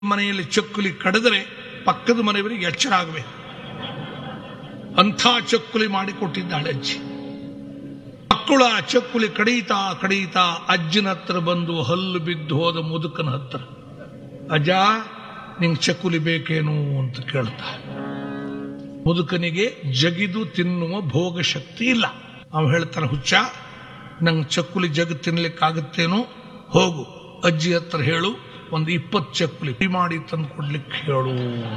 ಮನೆಯಲ್ಲಿ ಚಕ್ಕುಲಿ ಕಡಿದರೆ ಪಕ್ಕದ ಮನೆಯವರಿಗೆ ಎಚ್ಚರ ಆಗಬೇಕು ಅಂಥ ಚಕ್ಕುಲಿ ಮಾಡಿಕೊಟ್ಟಿದ್ದಾಳೆ ಅಜ್ಜಿ ಮಕ್ಕಳು ಆ ಚಕ್ಕುಲಿ ಕಡೀತಾ ಕಡೀತಾ ಅಜ್ಜನ ಹತ್ರ ಬಂದು ಹಲ್ಲು ಬಿದ್ದು ಹೋದ ಮುದುಕನ ಹತ್ರ ಅಜ್ಜ ನಿಂಗೆ ಚಕ್ಕುಲಿ ಬೇಕೇನು ಅಂತ ಕೇಳ್ತಾ ಮುದುಕನಿಗೆ ಜಗಿದು ತಿನ್ನುವ ಭೋಗ ಶಕ್ತಿ ಇಲ್ಲ ಅವ ಹೇಳ್ತಾನೆ ಹುಚ್ಚ ನಂಗೆ ಚಕ್ಕುಲಿ ಜಗ ತಿನ್ಲಿಕ್ಕಾಗುತ್ತೇನೋ ಹೋಗು ಅಜ್ಜಿ ಹತ್ರ ಹೇಳು ಒಂದು ಇಪ್ಪತ್ತು ಚಕ್ಕುಲಿ ಪುಡಿ ಮಾಡಿ ತಂದು ಕೊಡ್ಲಿಕ್ಕೆ ಹೇಳು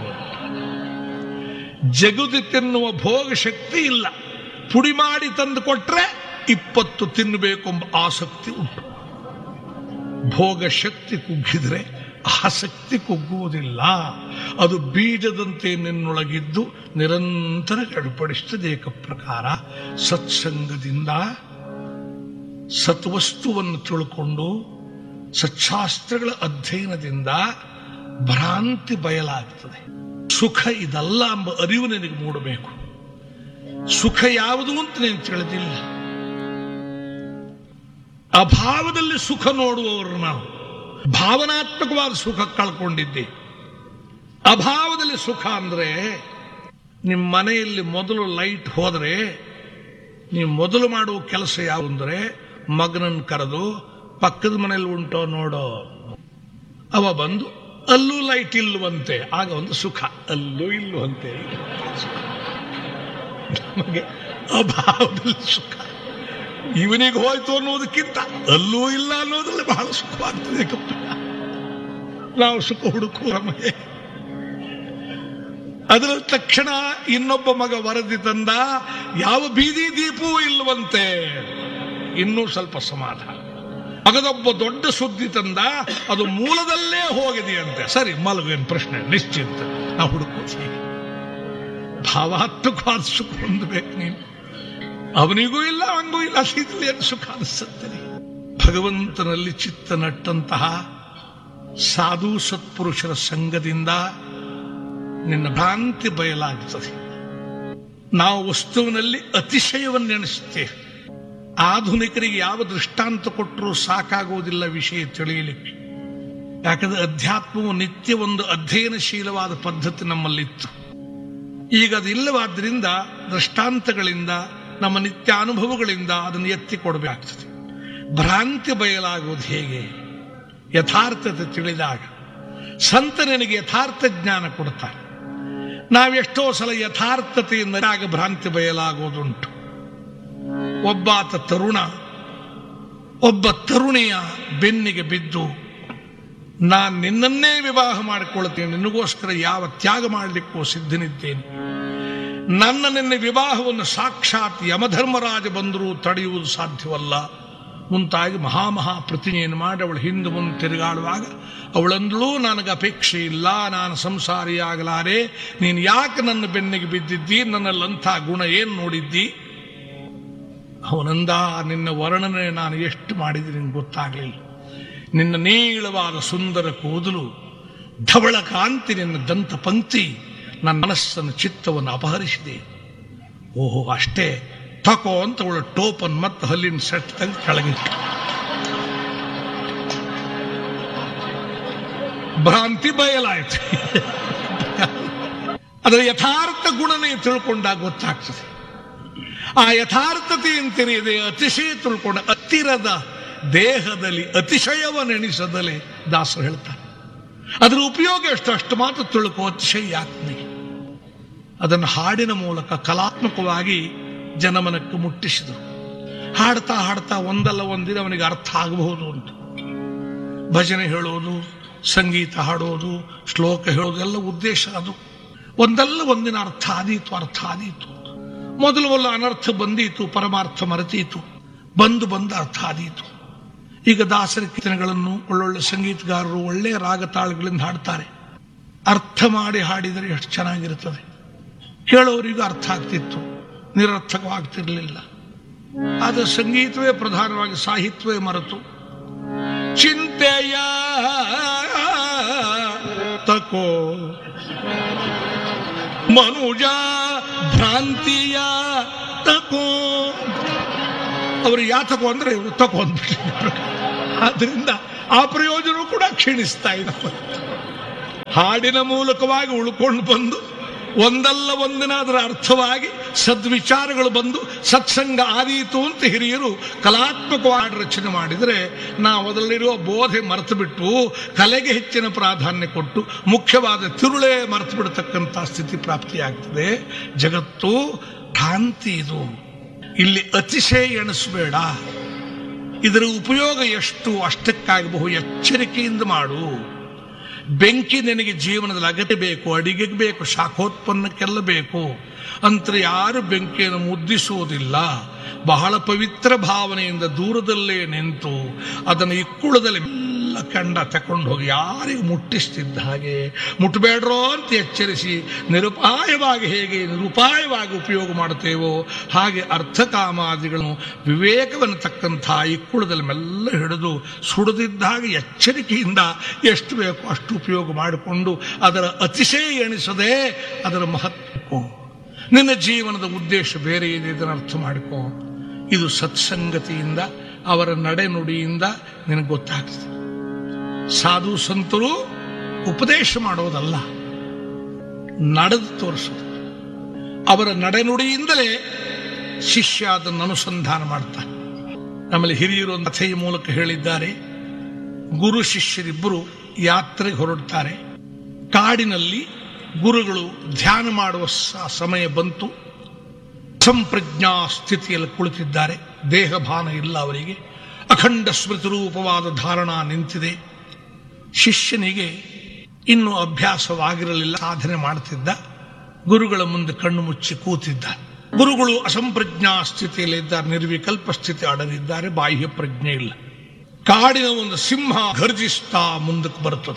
ಜಗುದು ತಿನ್ನುವ ಭೋಗ ಶಕ್ತಿ ಇಲ್ಲ ಪುಡಿ ಮಾಡಿ ತಂದು ಕೊಟ್ರೆ ಇಪ್ಪತ್ತು ತಿನ್ನಬೇಕೆಂಬ ಆಸಕ್ತಿ ಉಂಟು ಭೋಗ ಶಕ್ತಿ ಕುಗ್ಗಿದ್ರೆ ಆಸಕ್ತಿ ಕುಗ್ಗುವುದಿಲ್ಲ ಅದು ಬೀಜದಂತೆ ನಿನ್ನೊಳಗಿದ್ದು ನಿರಂತರ ಗಡಿಪಡಿಸ್ತದೆ ಏಕ ಪ್ರಕಾರ ಸತ್ಸಂಗದಿಂದ ಸತ್ವಸ್ತುವನ್ನು ತಿಳ್ಕೊಂಡು ಸಚ್ಚಾಸ್ತ್ರಗಳ ಅಧ್ಯಯನದಿಂದ ಭ್ರಾಂತಿ ಬಯಲಾಗ್ತದೆ ಸುಖ ಇದಲ್ಲ ಎಂಬ ಅರಿವು ನಿನಗೆ ಮೂಡಬೇಕು ಸುಖ ಯಾವುದು ಅಂತ ನೀನು ತಿಳಿದಿಲ್ಲ ಅಭಾವದಲ್ಲಿ ಸುಖ ನೋಡುವವರು ನಾವು ಭಾವನಾತ್ಮಕವಾದ ಸುಖ ಕಳ್ಕೊಂಡಿದ್ದೆ ಅಭಾವದಲ್ಲಿ ಸುಖ ಅಂದ್ರೆ ನಿಮ್ಮ ಮನೆಯಲ್ಲಿ ಮೊದಲು ಲೈಟ್ ಹೋದರೆ ನೀವು ಮೊದಲು ಮಾಡುವ ಕೆಲಸ ಯಾವ ಅಂದ್ರೆ ಮಗನನ್ನು ಕರೆದು ಪಕ್ಕದ ಮನೆಯಲ್ಲಿ ಉಂಟೋ ನೋಡೋ ಅವ ಬಂದು ಅಲ್ಲೂ ಲೈಟ್ ಇಲ್ಲವಂತೆ ಆಗ ಒಂದು ಸುಖ ಅಲ್ಲೂ ಇಲ್ಲವಂತೆ ನಮಗೆ ಅಭಾವದಲ್ಲಿ ಸುಖ ಇವನಿಗೆ ಹೋಯ್ತು ಅನ್ನೋದಕ್ಕಿಂತ ಅಲ್ಲೂ ಇಲ್ಲ ಅನ್ನೋದ್ರಲ್ಲಿ ಬಹಳ ಸುಖವಾಗ್ತದೆ ಕಪ್ಪ ನಾವು ಸುಖ ಹುಡುಕುವ ನಮಗೆ ಅದರ ತಕ್ಷಣ ಇನ್ನೊಬ್ಬ ಮಗ ವರದಿ ತಂದ ಯಾವ ಬೀದಿ ದೀಪವೂ ಇಲ್ಲವಂತೆ ಇನ್ನೂ ಸ್ವಲ್ಪ ಸಮಾಧಾನ ಮಗದೊಬ್ಬ ದೊಡ್ಡ ಸುದ್ದಿ ತಂದ ಅದು ಮೂಲದಲ್ಲೇ ಹೋಗಿದೆಯಂತೆ ಸರಿ ಮಲಗುವೇನು ಪ್ರಶ್ನೆ ನಿಶ್ಚಿಂತ ನಾವು ಹುಡುಕೋತೀವಿ ಭಾವಾತ್ಮಕವಾದ ಸುಖ ಹೊಂದಬೇಕು ನೀನು ಅವನಿಗೂ ಇಲ್ಲ ಅವನಿಗೂ ಇಲ್ಲ ಸೀತಲಿ ಏನು ಸುಖ ಅನಿಸುತ್ತದೆ ಭಗವಂತನಲ್ಲಿ ಚಿತ್ತ ನಟ್ಟಂತಹ ಸಾಧು ಸತ್ಪುರುಷರ ಸಂಘದಿಂದ ನಿನ್ನ ಭ್ರಾಂತಿ ಬಯಲಾಗುತ್ತದೆ ನಾವು ವಸ್ತುವಿನಲ್ಲಿ ಅತಿಶಯವನ್ನೆಣಿಸುತ್ತೇವೆ ಆಧುನಿಕರಿಗೆ ಯಾವ ದೃಷ್ಟಾಂತ ಕೊಟ್ಟರೂ ಸಾಕಾಗುವುದಿಲ್ಲ ವಿಷಯ ತಿಳಿಯಲಿಕ್ಕೆ ಯಾಕಂದ್ರೆ ಅಧ್ಯಾತ್ಮವು ನಿತ್ಯ ಒಂದು ಅಧ್ಯಯನಶೀಲವಾದ ಪದ್ಧತಿ ನಮ್ಮಲ್ಲಿತ್ತು ಈಗ ಅದಿಲ್ಲವಾದ್ರಿಂದ ದೃಷ್ಟಾಂತಗಳಿಂದ ನಮ್ಮ ನಿತ್ಯ ಅನುಭವಗಳಿಂದ ಅದನ್ನು ಎತ್ತಿ ಕೊಡಬೇಕಾಗ್ತದೆ ಭ್ರಾಂತಿ ಬಯಲಾಗುವುದು ಹೇಗೆ ಯಥಾರ್ಥತೆ ತಿಳಿದಾಗ ಸಂತ ನಿನಗೆ ಯಥಾರ್ಥ ಜ್ಞಾನ ಕೊಡ್ತಾರೆ ನಾವೆಷ್ಟೋ ಸಲ ಯಥಾರ್ಥತೆಯಿಂದ ಆಗ ಭ್ರಾಂತಿ ಬಯಲಾಗುವುದುಂಟು ಒಬ್ಬಾತ ತರುಣ ಒಬ್ಬ ತರುಣಿಯ ಬೆನ್ನಿಗೆ ಬಿದ್ದು ನಾನು ನಿನ್ನನ್ನೇ ವಿವಾಹ ಮಾಡಿಕೊಳ್ತೇನೆ ನಿನಗೋಸ್ಕರ ಯಾವ ತ್ಯಾಗ ಮಾಡಲಿಕ್ಕೂ ಸಿದ್ಧನಿದ್ದೇನೆ ನನ್ನ ನಿನ್ನ ವಿವಾಹವನ್ನು ಸಾಕ್ಷಾತ್ ಯಮಧರ್ಮರಾಜ ಬಂದರೂ ತಡೆಯುವುದು ಸಾಧ್ಯವಲ್ಲ ಮುಂತಾಗಿ ಮಹಾಮಹಾ ಪ್ರತಿಜ್ಞೆಯನ್ನು ಮಾಡಿ ಅವಳು ಹಿಂದೆ ಮುಂದೆ ತಿರುಗಾಡುವಾಗ ಅವಳಂದಳೂ ನನಗೆ ಅಪೇಕ್ಷೆ ಇಲ್ಲ ನಾನು ಸಂಸಾರಿಯಾಗಲಾರೆ ನೀನು ಯಾಕೆ ನನ್ನ ಬೆನ್ನಿಗೆ ಬಿದ್ದಿದ್ದಿ ನನ್ನಲ್ಲಂಥ ಗುಣ ಏನು ನೋಡಿದ್ದಿ ಅವನಂದ ನಿನ್ನ ವರ್ಣನೆ ನಾನು ಎಷ್ಟು ಮಾಡಿದ್ರೆ ನಿನ್ಗೆ ಗೊತ್ತಾಗಲಿಲ್ಲ ನಿನ್ನ ನೀಳವಾದ ಸುಂದರ ಕೂದಲು ಧವಳ ಕಾಂತಿ ನಿನ್ನ ದಂತ ಪಂಕ್ತಿ ನನ್ನ ಮನಸ್ಸನ್ನು ಚಿತ್ತವನ್ನು ಅಪಹರಿಸಿದೆ ಓಹೋ ಅಷ್ಟೇ ತಕೋ ಅಂತ ಅವಳ ಟೋಪನ್ ಮತ್ತು ಹಲ್ಲಿನ ಸೆಟ್ ತೆಗೆದು ಕೆಳಗಿಟ್ಟು ಭ್ರಾಂತಿ ಬಯಲಾಯಿತು ಅದರ ಯಥಾರ್ಥ ಗುಣನೇ ತಿಳ್ಕೊಂಡಾಗ ಗೊತ್ತಾಗ್ತದೆ ಆ ಯಥಾರ್ಥತೆ ತಿಳಿಯದೆ ಅತಿಶಯ ತಿಳ್ಕೊಂಡ ಹತ್ತಿರದ ದೇಹದಲ್ಲಿ ಅತಿಶಯವನ್ನೆಣಿಸದಲೇ ದಾಸರು ಹೇಳ್ತಾರೆ ಅದರ ಉಪಯೋಗ ಎಷ್ಟು ಅಷ್ಟು ಮಾತ್ರ ತಿಳ್ಕೋ ಅತಿಶಯ ಯಾತ್ನೆ ಅದನ್ನು ಹಾಡಿನ ಮೂಲಕ ಕಲಾತ್ಮಕವಾಗಿ ಜನಮನಕ್ಕೆ ಮುಟ್ಟಿಸಿದರು ಹಾಡ್ತಾ ಹಾಡ್ತಾ ಒಂದಲ್ಲ ಒಂದಿನ ಅವನಿಗೆ ಅರ್ಥ ಆಗಬಹುದು ಅಂತ ಭಜನೆ ಹೇಳೋದು ಸಂಗೀತ ಹಾಡೋದು ಶ್ಲೋಕ ಹೇಳೋದು ಎಲ್ಲ ಉದ್ದೇಶ ಅದು ಒಂದಲ್ಲ ಒಂದಿನ ಅರ್ಥ ಆದೀತು ಅರ್ಥ ಆದೀತು ಮೊದಲು ಮೊದಲು ಅನರ್ಥ ಬಂದೀತು ಪರಮಾರ್ಥ ಮರೆತೀತು ಬಂದು ಬಂದ ಅರ್ಥ ಆದೀತು ಈಗ ದಾಸರ ಕೀರ್ತನೆಗಳನ್ನು ಒಳ್ಳೊಳ್ಳೆ ಸಂಗೀತಗಾರರು ಒಳ್ಳೆಯ ರಾಗ ತಾಳಗಳಿಂದ ಹಾಡ್ತಾರೆ ಅರ್ಥ ಮಾಡಿ ಹಾಡಿದರೆ ಎಷ್ಟು ಚೆನ್ನಾಗಿರುತ್ತದೆ ಕೇಳೋರಿಗೂ ಅರ್ಥ ಆಗ್ತಿತ್ತು ನಿರರ್ಥಕವಾಗ್ತಿರ್ಲಿಲ್ಲ ಆದರೆ ಸಂಗೀತವೇ ಪ್ರಧಾನವಾಗಿ ಸಾಹಿತ್ಯವೇ ಮರೆತು ಚಿಂತೆಯ ತಕೋ ಮನುಜ ಭ್ರಾಂತಿಯ ತಕೋ ಅವರು ಯಾತಕೋ ಅಂದ್ರೆ ಇವರು ತಕೋ ಅಂದ್ಬಿಟ್ಟಿದ್ದಾರೆ ಆದ್ರಿಂದ ಆ ಪ್ರಯೋಜನ ಕೂಡ ಕ್ಷೀಣಿಸ್ತಾ ಇದೆ ಹಾಡಿನ ಮೂಲಕವಾಗಿ ಉಳ್ಕೊಂಡು ಬಂದು ಒಂದಲ್ಲ ಒಂದಿನ ಅದರ ಅರ್ಥವಾಗಿ ಸದ್ವಿಚಾರಗಳು ಬಂದು ಸತ್ಸಂಗ ಆದೀತು ಅಂತ ಹಿರಿಯರು ಕಲಾತ್ಮಕವಾಗಿ ರಚನೆ ಮಾಡಿದರೆ ನಾವು ಅದರಲ್ಲಿರುವ ಬೋಧೆ ಮರೆತು ಬಿಟ್ಟು ಕಲೆಗೆ ಹೆಚ್ಚಿನ ಪ್ರಾಧಾನ್ಯ ಕೊಟ್ಟು ಮುಖ್ಯವಾದ ತಿರುಳೇ ಮರೆತು ಬಿಡತಕ್ಕಂಥ ಸ್ಥಿತಿ ಪ್ರಾಪ್ತಿಯಾಗ್ತದೆ ಜಗತ್ತು ಭ್ರಾಂತಿ ಇದು ಇಲ್ಲಿ ಅತಿಶಯ ಎಣಿಸಬೇಡ ಇದರ ಉಪಯೋಗ ಎಷ್ಟು ಅಷ್ಟಕ್ಕಾಗಿ ಬಹು ಎಚ್ಚರಿಕೆಯಿಂದ ಮಾಡು ಬೆಂಕಿ ನಿನಗೆ ಜೀವನದಲ್ಲಿ ಅಗತ್ಯ ಬೇಕು ಅಡಿಗೆಗೆ ಬೇಕು ಶಾಖೋತ್ಪನ್ನಕ್ಕೆಲ್ಲ ಬೇಕು ಅಂತ ಯಾರು ಬೆಂಕಿಯನ್ನು ಮುದ್ದಿಸುವುದಿಲ್ಲ ಬಹಳ ಪವಿತ್ರ ಭಾವನೆಯಿಂದ ದೂರದಲ್ಲೇ ನಿಂತು ಅದನ್ನು ಇಕ್ಕುಳದಲ್ಲಿ ಎಲ್ಲ ಕಂಡ ತಕೊಂಡು ಹೋಗಿ ಯಾರಿಗೂ ಮುಟ್ಟಿಸ್ತಿದ್ದ ಹಾಗೆ ಮುಟ್ಟಬೇಡ್ರೋ ಅಂತ ಎಚ್ಚರಿಸಿ ನಿರುಪಾಯವಾಗಿ ಹೇಗೆ ನಿರುಪಾಯವಾಗಿ ಉಪಯೋಗ ಮಾಡುತ್ತೇವೋ ಹಾಗೆ ಅರ್ಥಕಾಮಾದಿಗಳನ್ನು ವಿವೇಕವನ್ನು ತಕ್ಕಂಥ ಇಕ್ಕುಳದಲ್ಲಿ ಮೆಲ್ಲ ಹಿಡಿದು ಸುಡದಿದ್ದ ಹಾಗೆ ಎಚ್ಚರಿಕೆಯಿಂದ ಎಷ್ಟು ಬೇಕೋ ಅಷ್ಟು ಉಪಯೋಗ ಮಾಡಿಕೊಂಡು ಅದರ ಅತಿಶಯ ಎಣಿಸದೆ ಅದರ ಮಹತ್ವಕ್ಕೋ ನಿನ್ನ ಜೀವನದ ಉದ್ದೇಶ ಬೇರೆ ಇದೆ ಇದನ್ನು ಅರ್ಥ ಮಾಡಿಕೋ ಇದು ಸತ್ಸಂಗತಿಯಿಂದ ಅವರ ನಡೆನುಡಿಯಿಂದ ನಿನಗೆ ಗೊತ್ತಾಗ್ತದೆ ಸಾಧು ಸಂತರು ಉಪದೇಶ ಮಾಡೋದಲ್ಲ ನಡೆದು ತೋರಿಸೋದು ಅವರ ನಡೆನುಡಿಯಿಂದಲೇ ಶಿಷ್ಯ ಅದನ್ನು ಅನುಸಂಧಾನ ಮಾಡ್ತಾನೆ ನಮ್ಮಲ್ಲಿ ಹಿರಿಯರು ಒಂದು ಕಥೆಯ ಮೂಲಕ ಹೇಳಿದ್ದಾರೆ ಗುರು ಶಿಷ್ಯರಿಬ್ಬರು ಯಾತ್ರೆಗೆ ಹೊರಡ್ತಾರೆ ಕಾಡಿನಲ್ಲಿ ಗುರುಗಳು ಧ್ಯಾನ ಮಾಡುವ ಸ- ಸಮಯ ಬಂತು ಸಂಪ್ರಜ್ಞಾ ಸ್ಥಿತಿಯಲ್ಲಿ ಕುಳಿತಿದ್ದಾರೆ ದೇಹ ಭಾನ ಇಲ್ಲ ಅವರಿಗೆ ಅಖಂಡ ಸ್ಮೃತಿ ರೂಪವಾದ ಧಾರಣ ನಿಂತಿದೆ ಶಿಷ್ಯನಿಗೆ ಇನ್ನೂ ಅಭ್ಯಾಸವಾಗಿರಲಿಲ್ಲ ಸಾಧನೆ ಮಾಡುತ್ತಿದ್ದ ಗುರುಗಳ ಮುಂದೆ ಕಣ್ಣು ಮುಚ್ಚಿ ಕೂತಿದ್ದ ಗುರುಗಳು ಅಸಂಪ್ರಜ್ಞಾ ಸ್ಥಿತಿಯಲ್ಲಿ ಇದ್ದಾರೆ ನಿರ್ವಿಕಲ್ಪ ಸ್ಥಿತಿ ಅಡಗಿದ್ದಾರೆ ಬಾಹ್ಯ ಪ್ರಜ್ಞೆ ಇಲ್ಲ ಕಾಡಿನ ಒಂದು ಸಿಂಹ ಗರ್ಜಿಸ್ತಾ ಮುಂದಕ್ಕೆ ಬರುತ್ತದೆ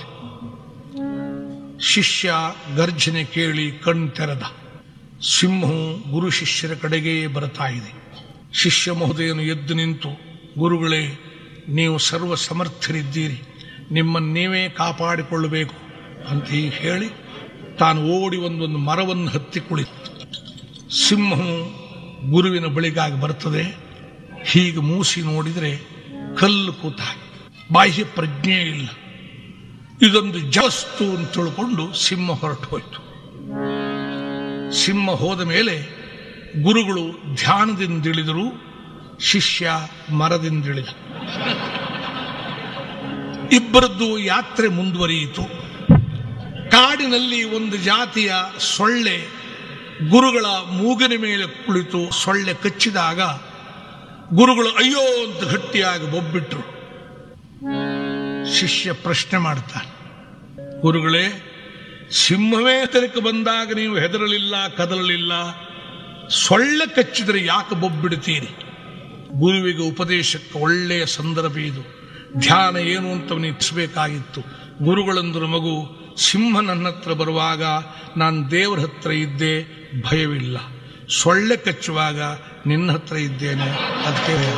ಶಿಷ್ಯ ಗರ್ಜನೆ ಕೇಳಿ ಕಣ್ ತೆರೆದ ಸಿಂಹವು ಗುರು ಶಿಷ್ಯರ ಕಡೆಗೆ ಬರ್ತಾ ಇದೆ ಶಿಷ್ಯ ಮಹೋದಯನು ಎದ್ದು ನಿಂತು ಗುರುಗಳೇ ನೀವು ಸರ್ವ ಸಮರ್ಥರಿದ್ದೀರಿ ನಿಮ್ಮನ್ನು ನೀವೇ ಕಾಪಾಡಿಕೊಳ್ಳಬೇಕು ಅಂತ ಹೀಗೆ ಹೇಳಿ ತಾನು ಓಡಿ ಒಂದೊಂದು ಮರವನ್ನು ಹತ್ತಿ ಕುಳಿತು ಸಿಂಹವು ಗುರುವಿನ ಬಳಿಗಾಗಿ ಬರ್ತದೆ ಹೀಗೆ ಮೂಸಿ ನೋಡಿದರೆ ಕಲ್ಲು ಕೂತ ಹಾಗೆ. ಬಾಹ್ಯ ಪ್ರಜ್ಞೆ ಇಲ್ಲ ಇದೊಂದು ಜಸ್ತು ಅಂತ ತಿಳ್ಕೊಂಡು ಸಿಂಹ ಹೊರಟು ಹೋಯ್ತು ಸಿಂಹ ಹೋದ ಮೇಲೆ ಗುರುಗಳು ಧ್ಯಾನದಿಂದಿಳಿದರು ಶಿಷ್ಯ ಮರದಿಂದಿಳಿದ ಇಬ್ಬರದ್ದು ಯಾತ್ರೆ ಮುಂದುವರಿಯಿತು ಕಾಡಿನಲ್ಲಿ ಒಂದು ಜಾತಿಯ ಸೊಳ್ಳೆ ಗುರುಗಳ ಮೂಗಿನ ಮೇಲೆ ಕುಳಿತು ಸೊಳ್ಳೆ ಕಚ್ಚಿದಾಗ ಗುರುಗಳು ಅಯ್ಯೋ ಅಂತ ಗಟ್ಟಿಯಾಗಿ ಬೊಬ್ಬಿಟ್ರು ಶಿಷ್ಯ ಪ್ರಶ್ನೆ ಮಾಡ್ತಾನೆ ಗುರುಗಳೇ ಸಿಂಹವೇ ತನಕ ಬಂದಾಗ ನೀವು ಹೆದರಲಿಲ್ಲ ಕದಲಲಿಲ್ಲ ಸೊಳ್ಳೆ ಕಚ್ಚಿದರೆ ಯಾಕೆ ಬೊಬ್ಬಿಡ್ತೀರಿ ಗುರುವಿಗೆ ಉಪದೇಶಕ್ಕೆ ಒಳ್ಳೆಯ ಸಂದರ್ಭ ಇದು ಧ್ಯಾನ ಏನು ಅಂತ ಅವನು ಇಚ್ಛಬೇಕಾಗಿತ್ತು ಗುರುಗಳಂದ್ರು ಮಗು ಸಿಂಹ ನನ್ನ ಹತ್ರ ಬರುವಾಗ ನಾನು ದೇವರ ಹತ್ರ ಇದ್ದೆ ಭಯವಿಲ್ಲ ಸೊಳ್ಳೆ ಕಚ್ಚುವಾಗ ನಿನ್ನ ಹತ್ರ ಇದ್ದೇನೆ ಅದಕ್ಕೆ ಭಯ.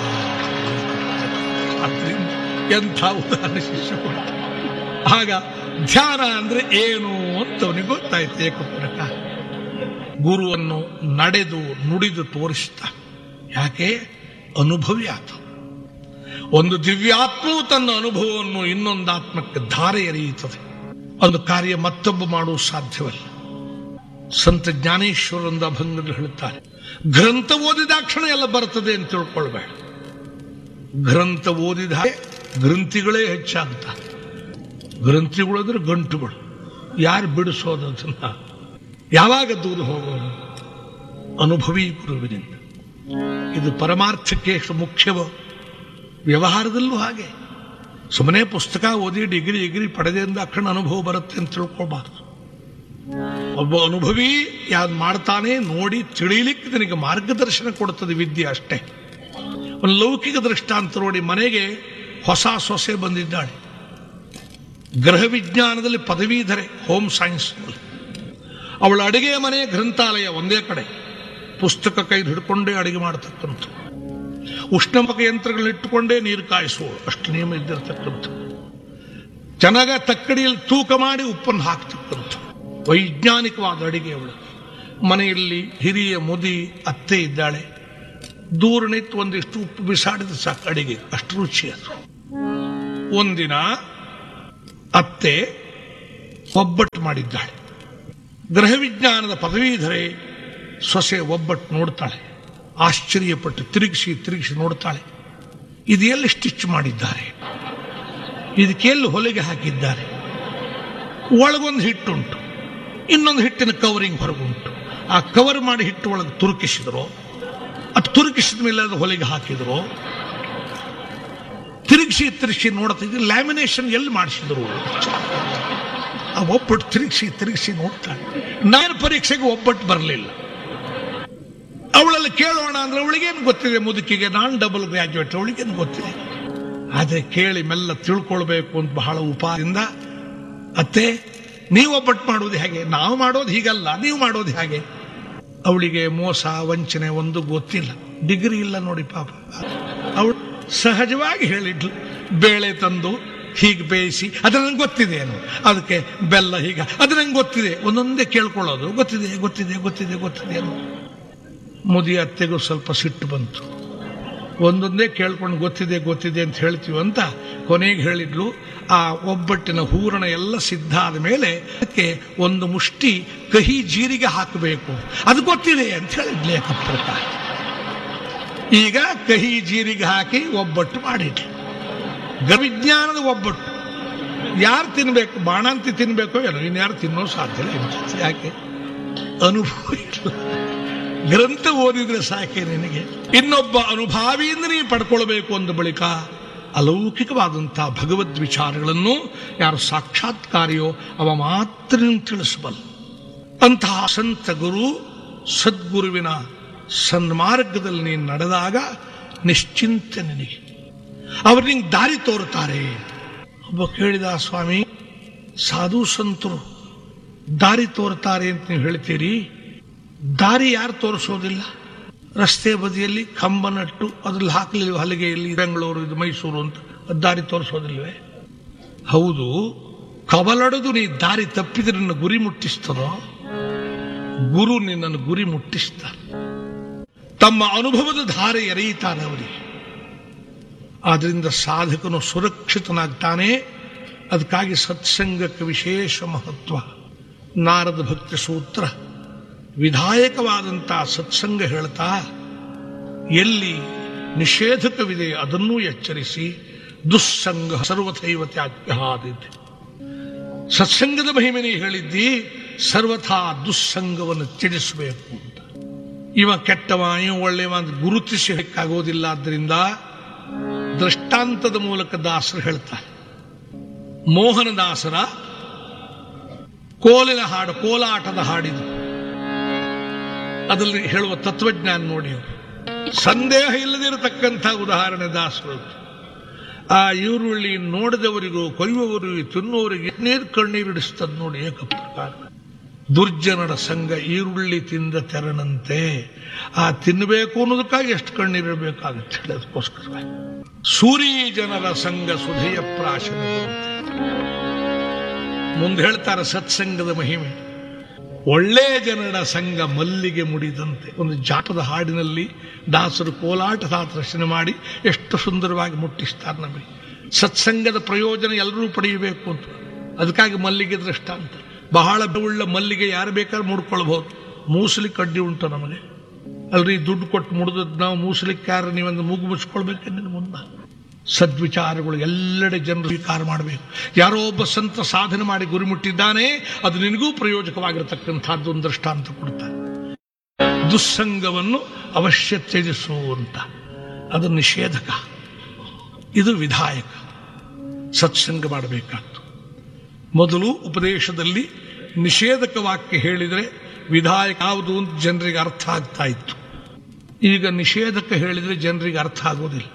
ಆದ್ರಿಂದ ಎಂಥ ಉದಾಹರಣೆ ಶಿಷ್ಯ ಕೊಟ್ಟ. ಆಗ ಧ್ಯಾನ ಅಂದ್ರೆ ಏನು ಅಂತ ಅವನಿಗೆ ಗೊತ್ತಾಯ್ತು ಏಕಪ್ರಕ ಗುರುವನ್ನು ನಡೆದು ನುಡಿದು ತೋರಿಸ್ತಾ ಯಾಕೆ ಅನುಭವಿ ಆತ ಒಂದು ದಿವ್ಯಾತ್ಮವು ತನ್ನ ಅನುಭವವನ್ನು ಇನ್ನೊಂದು ಆತ್ಮಕ್ಕೆ ಧಾರೆ ಎರೆಯುತ್ತದೆ ಒಂದು ಕಾರ್ಯ ಮತ್ತೊಬ್ಬ ಮಾಡುವ ಸಾಧ್ಯವಲ್ಲ ಸಂತ ಜ್ಞಾನೇಶ್ವರಂದ ಅಭಂಗದಲ್ಲಿ ಹೇಳುತ್ತಾರೆ ಗ್ರಂಥ ಓದಿದಾಕ್ಷಣ ಎಲ್ಲ ಬರ್ತದೆ ಅಂತ ತಿಳ್ಕೊಳ್ಬೇಡ ಗ್ರಂಥ ಓದಿದ ಹಾಗೆ ಗ್ರಂಥಿಗಳೇ ಹೆಚ್ಚಾಗ್ತಾರೆ ಗ್ರಂಥಿಗಳು ಅಂದ್ರೆ ಗಂಟುಗಳು ಯಾರು ಬಿಡಿಸೋದು ಅದನ್ನ ಯಾವಾಗ ದೂರ ಹೋಗೋದು ಅನುಭವಿ ಗುರುವಿನಿಂದ ಇದು ಪರಮಾರ್ಥಕ್ಕೆ ಎಷ್ಟು ಮುಖ್ಯವೋ ವ್ಯವಹಾರದಲ್ಲೂ ಹಾಗೆ ಸುಮ್ಮನೆ ಪುಸ್ತಕ ಓದಿ ಡಿಗ್ರಿ ಡಿಗ್ರಿ ಪಡೆದಿಂದ ಅಕ್ಷಣ ಅನುಭವ ಬರುತ್ತೆ ಅಂತ ತಿಳ್ಕೊಳ್ಬಾರ್ದು ಒಬ್ಬ ಅನುಭವಿ ಯಾವ್ದು ಮಾಡ್ತಾನೆ ನೋಡಿ ತಿಳಿಲಿಕ್ಕೆ ನಿನಗೆ ಮಾರ್ಗದರ್ಶನ ಕೊಡುತ್ತದೆ ವಿದ್ಯೆ ಅಷ್ಟೇ ಒಂದು ಲೌಕಿಕ ದೃಷ್ಟಾಂತ ನೋಡಿ ಮನೆಗೆ ಹೊಸ ಸೊಸೆ ಬಂದಿದ್ದಾಳೆ ಗೃಹ ವಿಜ್ಞಾನದಲ್ಲಿ ಪದವೀಧರೆ ಹೋಮ್ ಸೈನ್ಸ್ ಅವಳ ಅಡಿಗೆ ಮನೆ ಗ್ರಂಥಾಲಯ ಒಂದೇ ಕಡೆ ಪುಸ್ತಕ ಕೈ ಹಿಡ್ಕೊಂಡೇ ಅಡಿಗೆ ಮಾಡತಕ್ಕಂಥ ಉಷ್ಣಮಕ ಯಂತ್ರಗಳನ್ನ ಇಟ್ಟುಕೊಂಡೇ ನೀರು ಕಾಯಿಸುವಳು ಅಷ್ಟು ನಿಯಮ ಇದ್ದಿರತಕ್ಕಂಥ ಚೆನ್ನಾಗ ತಕ್ಕಡಿಯಲ್ಲಿ ತೂಕ ಮಾಡಿ ಉಪ್ಪನ್ನು ಹಾಕ್ತಕ್ಕಂಥ ವೈಜ್ಞಾನಿಕವಾದ ಅಡಿಗೆ ಅವಳು ಮನೆಯಲ್ಲಿ ಹಿರಿಯ ಮುದಿ ಅತ್ತೆ ಇದ್ದಾಳೆ ದೂರ ನಿಂತು ಒಂದಿಷ್ಟು ಉಪ್ಪು ಬಿಸಾಡಿದ ಸಾಕು ಅಡಿಗೆ ಅಷ್ಟು ರುಚಿ ಅದು ಒಂದಿನ ಅತ್ತೆ ಒಬ್ಬಟ್ಟು ಮಾಡಿದ್ದಾಳೆ ಗ್ರಹ ವಿಜ್ಞಾನದ ಪದವೀಧರೆ ಸೊಸೆ ಒಬ್ಬಟ್ಟು ನೋಡ್ತಾಳೆ ಆಶ್ಚರ್ಯಪಟ್ಟು ತಿರುಗಿಸಿ ತಿರುಗಿಸಿ ನೋಡ್ತಾಳೆ ಇದು ಎಲ್ಲಿ ಸ್ಟಿಚ್ ಮಾಡಿದ್ದಾರೆ ಇದಕ್ಕೆ ಎಲ್ಲಿ ಹೊಲಿಗೆ ಹಾಕಿದ್ದಾರೆ ಒಳಗೊಂದು ಹಿಟ್ಟುಂಟು ಇನ್ನೊಂದು ಹಿಟ್ಟಿನ ಕವರಿಂಗ್ ಹೊರಗುಂಟು ಆ ಕವರ್ ಮಾಡಿ ಹಿಟ್ಟು ಒಳಗೆ ತುರುಕಿಸಿದ್ರು ಅದು ತುರುಕಿಸಿದ ಮೇಲೆ ಅದು ಹೊಲಿಗೆ ಹಾಕಿದ್ರು ತಿರುಗಿಸಿ ತಿರುಗಿಸಿ ನೋಡ್ತಿದ್ರು ಲ್ಯಾಮಿನೇಷನ್ ಎಲ್ಲಿ ಮಾಡಿಸಿದ್ರು ಆ ಒಬ್ಬಟ್ಟು ತಿರುಗಿಸಿ ತಿರುಗಿಸಿ ನೋಡ್ತಾಳೆ ನಾನು ಪರೀಕ್ಷೆಗೆ ಒಬ್ಬಟ್ಟು ಬರಲಿಲ್ಲ ಅವಳಲ್ಲಿ ಕೇಳೋಣ ಅಂದ್ರೆ ಅವಳಿಗೇನು ಗೊತ್ತಿದೆ ಮುದುಕಿಗೆ ನಾನ್ ಡಬಲ್ ಗ್ರಾಜುಯೇಟ್ ಅವಳಿಗೇನು ಗೊತ್ತಿದೆ ಆದ್ರೆ ಕೇಳಿ ಮೆಲ್ಲ ತಿಳ್ಕೊಳ್ಬೇಕು ಅಂತ ಬಹಳ ಉಪಾಯದಿಂದ ಅತ್ತೆ ನೀವು ಒಬ್ಬಟ್ಟು ಮಾಡೋದು ಹೇಗೆ ನಾವು ಮಾಡೋದು ಹೀಗಲ್ಲ ನೀವು ಮಾಡೋದು ಹೇಗೆ ಅವಳಿಗೆ ಮೋಸ ವಂಚನೆ ಒಂದು ಗೊತ್ತಿಲ್ಲ ಡಿಗ್ರಿ ಇಲ್ಲ ನೋಡಿ ಪಾಪ ಅವಳು ಸಹಜವಾಗಿ ಹೇಳಿದ್ಲು ಬೇಳೆ ತಂದು ಹೀಗೆ ಬೇಯಿಸಿ ಅದು ನಂಗೆ ಗೊತ್ತಿದೆ ಏನು ಅದಕ್ಕೆ ಬೆಲ್ಲ ಹೀಗ ಅದು ನಂಗೆ ಗೊತ್ತಿದೆ ಒಂದೊಂದೇ ಕೇಳ್ಕೊಳ್ಳೋದು ಗೊತ್ತಿದೆ ಗೊತ್ತಿದೆ ಗೊತ್ತಿದೆ ಗೊತ್ತಿದೆ ಏನು ಮುದಿ ಅತ್ತೆಗೂ ಸ್ವಲ್ಪ ಸಿಟ್ಟು ಬಂತು ಒಂದೊಂದೇ ಕೇಳ್ಕೊಂಡು ಗೊತ್ತಿದೆ ಗೊತ್ತಿದೆ ಅಂತ ಹೇಳ್ತೀವಿ ಅಂತ ಕೊನೆಗೆ ಹೇಳಿದ್ಲು ಆ ಒಬ್ಬಟ್ಟಿನ ಹೂರಣ ಎಲ್ಲ ಸಿದ್ಧ ಆದ ಮೇಲೆ ಅದಕ್ಕೆ ಒಂದು ಮುಷ್ಟಿ ಕಹಿ ಜೀರಿಗೆ ಹಾಕಬೇಕು ಅದು ಗೊತ್ತಿದೆ ಅಂತ ಹೇಳಿದ್ಲು ಏಕಪ್ರಕ ಈಗ ಕಹಿ ಜೀರಿಗೆ ಹಾಕಿ ಒಬ್ಬಟ್ಟು ಮಾಡಿದ್ಲು ಗವಿಜ್ಞಾನದ ಒಬ್ಬಟ್ಟು ಯಾರು ತಿನ್ಬೇಕು ಬಾಣಂತಿ ತಿನ್ಬೇಕೋ ಏನೋ ಇನ್ಯಾರು ತಿನ್ನೋ ಸಾಧ್ಯ ಇಲ್ಲ ಇಂಥದ್ದು. ಯಾಕೆ ಅನುಭವ ಇಲ್ಲ ಗ್ರಂಥ ಓದಿದ್ರೆ ಸಾಕೆ ನಿನಗೆ ಇನ್ನೊಬ್ಬ ಅನುಭಾವಿಯಿಂದ ನೀ ಪಡ್ಕೊಳ್ಬೇಕು ಅಂದ ಬಳಿಕ ಅಲೌಕಿಕವಾದಂತಹ ಭಗವದ್ ವಿಚಾರಗಳನ್ನು ಯಾರು ಸಾಕ್ಷಾತ್ಕಾರಿಯೋ ಅವ ಮಾತ್ರ ನೀನು ತಿಳಿಸಬಲ್ಲ ಅಂತಹ ಸಂತ ಗುರು ಸದ್ಗುರುವಿನ ಸನ್ಮಾರ್ಗದಲ್ಲಿ ನೀನು ನಡೆದಾಗ ನಿಶ್ಚಿಂತೆ ನಿನಗೆ ಅವರು ನಿಂಗೆ ದಾರಿ ತೋರುತ್ತಾರೆ ಒಬ್ಬ ಕೇಳಿದ ಸ್ವಾಮಿ ಸಾಧು ಸಂತರು ದಾರಿ ತೋರುತ್ತಾರೆ ಅಂತ ನೀವು ಹೇಳ್ತೀರಿ ದಾರಿ ಯಾರು ತೋರಿಸೋದಿಲ್ಲ ರಸ್ತೆ ಬದಿಯಲ್ಲಿ ಕಂಬ ನಟ್ಟು ಅದ್ರಲ್ಲಿ ಹಾಕಲಿಲ್ಲ ಹಲಿಗೆಯಲ್ಲಿ ಬೆಂಗಳೂರು ಇದು ಮೈಸೂರು ಅಂತ ಅದ್ ದಾರಿ ತೋರಿಸೋದಿಲ್ವೇ ಹೌದು ಕವಲಡದು ನೀ ದಾರಿ ತಪ್ಪಿದ್ರೆ ನಿನ್ನ ಗುರಿ ಮುಟ್ಟಿಸ್ತದೋ ಗುರು ನಿನ್ನನ್ನು ಗುರಿ ಮುಟ್ಟಿಸ್ತಾರೆ ತಮ್ಮ ಅನುಭವದ ಧಾರೆ ಎರೆಯುತ್ತಾರೆ ಅವರಿಗೆ ಆದ್ರಿಂದ ಸಾಧಕನು ಸುರಕ್ಷಿತನಾಗ್ತಾನೆ ಅದಕ್ಕಾಗಿ ಸತ್ಸಂಗಕ್ಕೆ ವಿಶೇಷ ಮಹತ್ವ ನಾರದ ಭಕ್ತಿ ಸೂತ್ರ ವಿಧಾಯಕವಾದಂತಹ ಸತ್ಸಂಗ ಹೇಳ್ತಾ ಎಲ್ಲಿ ನಿಷೇಧಕವಿದೆ ಅದನ್ನೂ ಎಚ್ಚರಿಸಿ ದುಸ್ಸಂಗ ಸರ್ವಥೈವ ತ್ಯಾಜ್ಯ ಆದಿದೆ ಸತ್ಸಂಗದ ಮಹಿಮೆನೇ ಹೇಳಿದ್ದಿ ಸರ್ವಥಾ ದುಸ್ಸಂಗವನ್ನು ತ್ಯಜಿಸಬೇಕು ಅಂತ ಇವ ಕೆಟ್ಟವ ಇವ ಒಳ್ಳೆಯವ ಅಂತ ಗುರುತಿಸಿ ಹೇಳಕ್ಕಾಗೋದಿಲ್ಲ ಆದ್ದರಿಂದ ದೃಷ್ಟಾಂತದ ಮೂಲಕ ದಾಸರು ಹೇಳ್ತಾರೆ ಮೋಹನದಾಸರ ಕೋಲಿನ ಹಾಡು ಕೋಲಾಟದ ಹಾಡಿದು ಅದರಲ್ಲಿ ಹೇಳುವ ತತ್ವಜ್ಞಾನ ನೋಡಿ ಅವರು ಸಂದೇಹ ಇಲ್ಲದಿರತಕ್ಕಂಥ ಉದಾಹರಣೆ ದಾಸರು ಆ ಈರುಳ್ಳಿ ನೋಡಿದವರಿಗೂ ಕೊಯ್ಯುವವರಿಗೂ ತಿನ್ನುವವರಿಗೆ ನೀರು ಕಣ್ಣೀರಿಡಿಸ್ತದ್ ನೋಡಿ ಏಕಪ್ರಕಾರ ದುರ್ಜನರ ಸಂಘ ಈರುಳ್ಳಿ ತಿಂದ ತೆರನಂತೆ ಆ ತಿನ್ನಬೇಕು ಅನ್ನೋದಕ್ಕಾಗಿ ಎಷ್ಟು ಕಣ್ಣೀರಿಡಬೇಕಾಗುತ್ತೆ ಹೇಳೋದಕ್ಕೋಸ್ಕರ ಸೂರಿ ಜನರ ಸಂಘ ಸುಧೆಯ ಪ್ರಾಶನ ಮುಂದೆ ಹೇಳ್ತಾರೆ ಸತ್ಸಂಗದ ಮಹಿಮೆ ಒಳ್ಳೆ ಜನರ ಸಂಘ ಮಲ್ಲಿಗೆ ಮುಡಿದಂತೆ ಒಂದು ಜಾಟದ ಹಾಡಿನಲ್ಲಿ ದಾಸರು ಕೋಲಾಟದ ರಚನೆ ಮಾಡಿ ಎಷ್ಟು ಸುಂದರವಾಗಿ ಮುಟ್ಟಿಸ್ತಾರೆ ನಮಗೆ ಸತ್ಸಂಗದ ಪ್ರಯೋಜನ ಎಲ್ಲರೂ ಪಡೆಯಬೇಕು ಅಂತ ಅದಕ್ಕಾಗಿ ಮಲ್ಲಿಗೆ ದೃಷ್ಟಾಂತ ಬಹಳ ಉಳ್ಳ ಮಲ್ಲಿಗೆ ಯಾರು ಬೇಕಾದ್ರೂ ಮುಡ್ಕೊಳ್ಬಹುದು ಮೂಸಲಿ ಕಡ್ಡಿ ಉಂಟು ನಮಗೆ ಅಲ್ರಿ ದುಡ್ಡು ಕೊಟ್ಟು ಮುಡಿದದ್ದು ನಾವು ಮೂಸಲಿಕ್ಕೆ ಯಾರು ನೀವೊಂದು ಮೂಗು ಮುಚ್ಕೊಳ್ಬೇಕು ನಿನ್ನ ಮುಂದೆ ಸದ್ವಿಚಾರಗಳು ಎಲ್ಲೆಡೆ ಜನರು ಸ್ವೀಕಾರ ಮಾಡಬೇಕು ಯಾರೋ ಒಬ್ಬ ಸಂತ ಸಾಧನೆ ಮಾಡಿ ಗುರಿ ಮುಟ್ಟಿದ್ದಾನೆ ಅದು ನಿನಗೂ ಪ್ರಯೋಜಕವಾಗಿರತಕ್ಕಂಥದ್ದು ಒಂದು ದೃಷ್ಟಾಂತ ಕೊಡ್ತಾರೆ ದುಸ್ಸಂಗವನ್ನು ಅವಶ್ಯ ತ್ಯಜಿಸು ಅಂತ ಅದು ನಿಷೇಧಕ ಇದು ವಿಧಾಯಕ ಸತ್ಸಂಗ ಮಾಡಬೇಕಾದ್ದು ಮೊದಲು ಉಪದೇಶದಲ್ಲಿ ನಿಷೇಧಕ ವಾಕ್ಯ ಹೇಳಿದರೆ ವಿಧಾಯಕ ಯಾವುದು ಅಂತ ಜನರಿಗೆ ಅರ್ಥ ಆಗ್ತಾ ಇತ್ತು ಈಗ ನಿಷೇಧಕ ಹೇಳಿದರೆ ಜನರಿಗೆ ಅರ್ಥ ಆಗೋದಿಲ್ಲ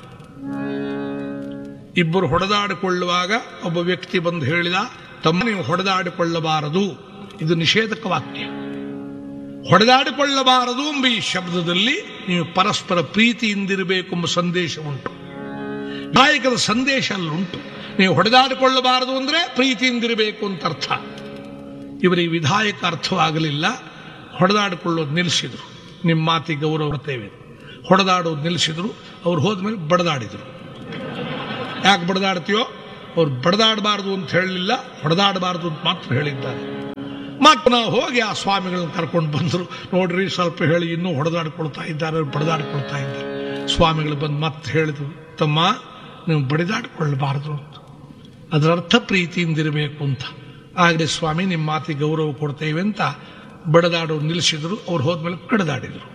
ಇಬ್ಬರು ಹೊಡೆದಾಡಿಕೊಳ್ಳುವಾಗ ಒಬ್ಬ ವ್ಯಕ್ತಿ ಬಂದು ಹೇಳಿದ ತಮ್ಮ ನೀವು ಹೊಡೆದಾಡಿಕೊಳ್ಳಬಾರದು ಇದು ನಿಷೇಧಕ ವಾಕ್ಯ ಹೊಡೆದಾಡಿಕೊಳ್ಳಬಾರದು ಎಂಬ ಈ ಶಬ್ದದಲ್ಲಿ ನೀವು ಪರಸ್ಪರ ಪ್ರೀತಿಯಿಂದಿರಬೇಕು ಎಂಬ ಸಂದೇಶ ಉಂಟು ನಾಯಕದ ಸಂದೇಶ ಅಲ್ಲುಂಟು ನೀವು ಹೊಡೆದಾಡಿಕೊಳ್ಳಬಾರದು ಅಂದ್ರೆ ಪ್ರೀತಿಯಿಂದಿರಬೇಕು ಅಂತ ಅರ್ಥ ಇವರಿಗೆ ವಿಧಾಯಕ ಅರ್ಥವಾಗಲಿಲ್ಲ ಹೊಡೆದಾಡಿಕೊಳ್ಳೋದು ನಿಲ್ಲಿಸಿದ್ರು ನಿಮ್ಮ ಮಾತಿಗೆ ಗೌರವ ಬರ್ತೇವೆ ಹೊಡೆದಾಡೋದು ನಿಲ್ಲಿಸಿದ್ರು ಅವ್ರು ಹೋದ್ಮೇಲೆ ಬಡದಾಡಿದ್ರು ಯಾಕೆ ಬಡದಾಡ್ತೀಯೋ ಅವ್ರು ಬಡದಾಡಬಾರ್ದು ಅಂತ ಹೇಳಲಿಲ್ಲ ಹೊಡೆದಾಡಬಾರ್ದು ಅಂತ ಮಾತ್ರ ಹೇಳಿದ್ದಾರೆ ಮತ್ತೆ ನಾವು ಹೋಗಿ ಆ ಸ್ವಾಮಿಗಳನ್ನ ಕರ್ಕೊಂಡು ಬಂದರು ನೋಡ್ರಿ ಸ್ವಲ್ಪ ಹೇಳಿ ಇನ್ನೂ ಹೊಡೆದಾಡ್ಕೊಳ್ತಾ ಇದ್ದಾರೆ ಅವ್ರು ಬಡದಾಡ್ಕೊಳ್ತಾ ಇದ್ದಾರೆ ಸ್ವಾಮಿಗಳು ಬಂದು ಮತ್ತೆ ಹೇಳಿದ್ರು ತಮ್ಮ ನೀವು ಬಡಿದಾಡ್ಕೊಳ್ಬಾರ್ದು ಅಂತ ಅದರ ಅರ್ಥ ಪ್ರೀತಿಯಿಂದಿರಬೇಕು ಅಂತ ಆಗಲೇ ಸ್ವಾಮಿ ನಿಮ್ಮ ಮಾತಿಗೆ ಗೌರವ ಕೊಡ್ತೇವೆ ಅಂತ ಬಡದಾಡೋ ನಿಲ್ಲಿಸಿದ್ರು ಅವ್ರು ಹೋದ್ಮೇಲೆ ಕಡದಾಡಿದ್ರು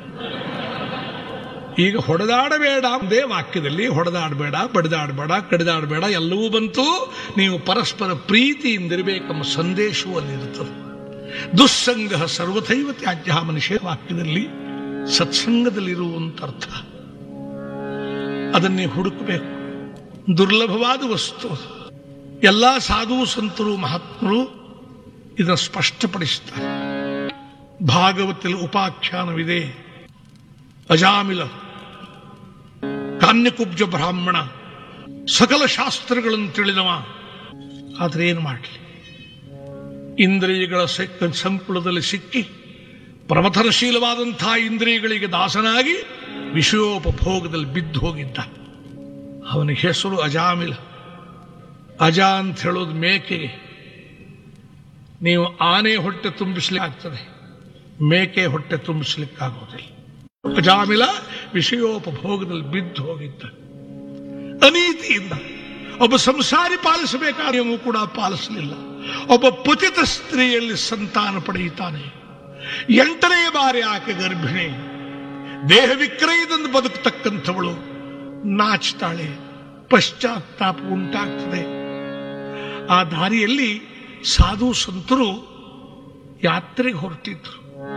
ಈಗ ಹೊಡೆದಾಡಬೇಡ ಒಂದೇ ವಾಕ್ಯದಲ್ಲಿ ಹೊಡೆದಾಡಬೇಡ ಬಡಿದಾಡಬೇಡ ಕಡಿದಾಡಬೇಡ ಎಲ್ಲವೂ ಬಂತು ನೀವು ಪರಸ್ಪರ ಪ್ರೀತಿಯಿಂದಿರಬೇಕೆಂಬ ಸಂದೇಶವೂ ಅಲ್ಲಿರುತ್ತದೆ ದುಸ್ಸಂಗ ಸರ್ವಥೈವ ತ್ಯಾಜ್ಯ ಮನುಷ್ಯ ವಾಕ್ಯದಲ್ಲಿ ಸತ್ಸಂಗದಲ್ಲಿರುವಂತ ಅರ್ಥ ಅದನ್ನೇ ಹುಡುಕಬೇಕು ದುರ್ಲಭವಾದ ವಸ್ತು ಎಲ್ಲ ಸಾಧು ಸಂತರು ಮಹಾತ್ಮರು ಇದನ್ನು ಸ್ಪಷ್ಟಪಡಿಸುತ್ತಾರೆ ಭಾಗವತದಲ್ಲಿ ಉಪಾಖ್ಯಾನವಿದೆ ಅಜಾಮಿಲ ಕಾನ್ಯಕುಬ್ಜ ಬ್ರಾಹ್ಮಣ ಸಕಲ ಶಾಸ್ತ್ರಗಳನ್ನು ತಿಳಿದವ ಆದರೆ ಏನು ಮಾಡಲಿ ಇಂದ್ರಿಯಗಳ ಸೆಕ್ಕ- ಸಂಕುಲದಲ್ಲಿ ಸಿಕ್ಕಿ ಪ್ರಮಥನಶೀಲವಾದಂತಹ ಇಂದ್ರಿಯಗಳಿಗೆ ದಾಸನಾಗಿ ವಿಷಯೋಪಭೋಗದಲ್ಲಿ ಬಿದ್ದು ಹೋಗಿದ್ದ ಅವನ ಹೆಸರು ಅಜಾಮಿಲ ಅಜ ಅಂತ ಹೇಳೋದು ಮೇಕೆಗೆ ನೀವು ಆನೆ ಹೊಟ್ಟೆ ತುಂಬಿಸ್ಲಿಕ್ಕೆ ಆಗ್ತದೆ ಮೇಕೆ ಹೊಟ್ಟೆ ತುಂಬಿಸ್ಲಿಕ್ಕಾಗೋದಿಲ್ಲ ಅಜಾಮಿಲ ವಿಷಯೋಪಭೋಗದಲ್ಲಿ ಬಿದ್ದು ಹೋಗಿದ್ದ ಅನೀತಿಯಿಂದ ಒಬ್ಬ ಸಂಸಾರಿ ಪಾಲಿಸಬೇಕಾದ ನಿಯಮ ಕೂಡ ಪಾಲಿಸಲಿಲ್ಲ ಒಬ್ಬ ಪತಿತ ಸ್ತ್ರೀಯಲ್ಲಿ ಸಂತಾನ ಪಡೆಯುತ್ತಾನೆ ಎಂಟನೇ ಬಾರಿ ಆಕೆ ಗರ್ಭಿಣಿ ದೇಹ ವಿಕ್ರಯದಿಂದ ಬದುಕತಕ್ಕಂಥವಳು ನಾಚ್ತಾಳೆ ಪಶ್ಚಾತ್ತಾಪ ಉಂಟಾಗ್ತದೆ ಆ ದಾರಿಯಲ್ಲಿ ಸಾಧು ಸಂತರು ಯಾತ್ರೆಗೆ ಹೊರಟಿದ್ರು